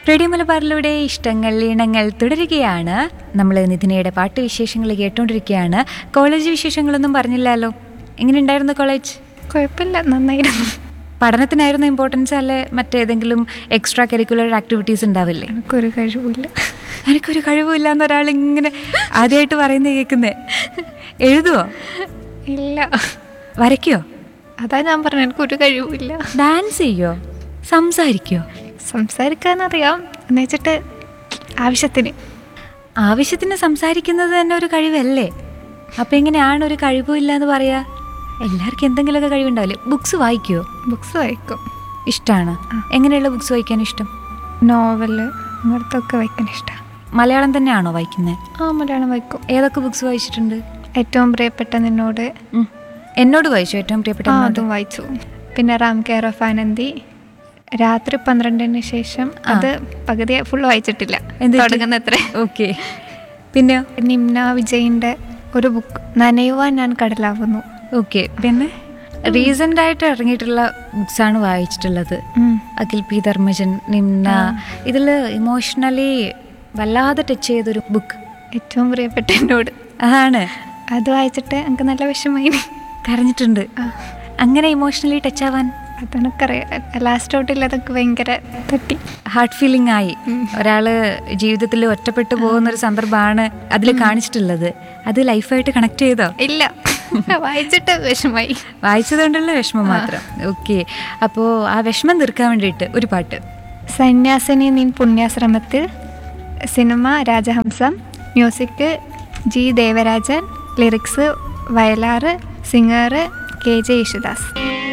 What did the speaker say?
Radio മലബാറിലൂടെ ഇഷ്ടങ്ങൾ ഈണങ്ങൾ തുടരുകയാണ് നമ്മൾ നിധിനയുടെ പാട്ട് വിശേഷങ്ങൾ കേട്ടോണ്ടിരിക്കുകയാണ് കോളേജ് വിശേഷങ്ങളൊന്നും പറഞ്ഞില്ലല്ലോ എങ്ങനെയുണ്ടായിരുന്നു കോളേജ് കുഴപ്പമില്ല നന്നായിരുന്നു പഠനത്തിനായിരുന്നു ഇമ്പോർട്ടൻസ് അല്ലെ മറ്റേതെങ്കിലും എക്സ്ട്രാ കരിക്കുലർ ആക്ടിവിറ്റീസ് ഉണ്ടാവില്ലേ എനിക്കൊരു കഴിവില്ല എനിക്കൊരു കഴിവുമില്ല എന്നൊരാൾ ഇങ്ങനെ ആദ്യമായിട്ട് പറയുന്നത് കേൾക്കുന്നേ എഴുതുവോ ഇല്ല വരയ്ക്കോ അതാ ഞാൻ പറഞ്ഞത് എനിക്കൊരു കഴിവില്ല ഡാൻസ് ചെയ്യോ സംസാരിക്കോ സംസാരിക്കാനറിയാം എന്ന് വെച്ചിട്ട് ആവശ്യത്തിന് ആവശ്യത്തിന് സംസാരിക്കുന്നത് തന്നെ ഒരു കഴിവല്ലേ അപ്പൊ എങ്ങനെയാണ് ഒരു കഴിവുമില്ല എന്ന് പറയാ എല്ലാവർക്കും എന്തെങ്കിലുമൊക്കെ കഴിവുണ്ടാവില്ലേ ബുക്സ് വായിക്കുവോ ബുക്സ് വായിക്കും ഇഷ്ടമാണ് എങ്ങനെയുള്ള ബുക്സ് വായിക്കാൻ ഇഷ്ടം നോവല് അങ്ങനത്തെ ഒക്കെ വായിക്കാൻ ഇഷ്ടമാണ് മലയാളം തന്നെയാണോ വായിക്കുന്നത് ആ മലയാളം വായിക്കും ഏതൊക്കെ ബുക്സ് വായിച്ചിട്ടുണ്ട് ഏറ്റവും പ്രിയപ്പെട്ട നിന്നോട് ഉം. എന്നോട് വായിച്ചു ഏറ്റവും പ്രിയപ്പെട്ട ആ എന്നോട്? അതും വായിച്ചു പിന്നെ റാം കെയർ ഓഫ് ആനന്ദി രാത്രി പന്ത്രണ്ടിന് ശേഷം അത് പകുതി ഫുൾ വായിച്ചിട്ടില്ല എന്ത് പറ്റി? തുടങ്ങുന്ന അത്ര ഓക്കെ പിന്നെയോ നിംന വിജയിന്റെ ഒരു ബുക്ക് നനയുവാൻ ഞാൻ കടലാവുന്നു ഓക്കെ പിന്നെ റീസെന്റ് ആയിട്ട് ഇറങ്ങിയിട്ടുള്ള ബുക്സ് ആണ് വായിച്ചിട്ടുള്ളത് ഉം. അഖിൽ പി ധർമ്മജൻ നിംന ഇതിൽ ഇമോഷണലി വല്ലാതെ ടച്ച് ചെയ്തൊരു ബുക്ക് ഏറ്റവും പ്രിയപ്പെട്ട എന്നോട് അതാണ് അത് വായിച്ചിട്ട് എനിക്ക് നല്ല വിഷമായി കരഞ്ഞിട്ടുണ്ട് ആ. അങ്ങനെ ഇമോഷണലി ടച്ച് ആവാൻ അതെനിക്കറിയാം ലാസ്റ്റ് ഔട്ടിൽ അതൊക്കെ ഭയങ്കര തട്ടി ഹാർട്ട് ഫീലിംഗ് ആയി ഒരാള് ജീവിതത്തിൽ ഒറ്റപ്പെട്ടു പോകുന്ന ഒരു സന്ദർഭമാണ് അതിൽ കാണിച്ചിട്ടുള്ളത് അത് ലൈഫായിട്ട് കണക്ട് ചെയ്തോ ഇല്ല വായിച്ചിട്ട് വിഷമായി വായിച്ചതുകൊണ്ടുള്ള വിഷമം മാത്രം ഓക്കെ അപ്പോൾ ആ വിഷമം തീർക്കാൻ വേണ്ടിയിട്ട് ഒരു പാട്ട് സന്യാസിനി നിൻ പുണ്യാശ്രമത്തിൽ cinema Rajahamsam music G Devarajan lyrics Vayalar singer K J Yesudas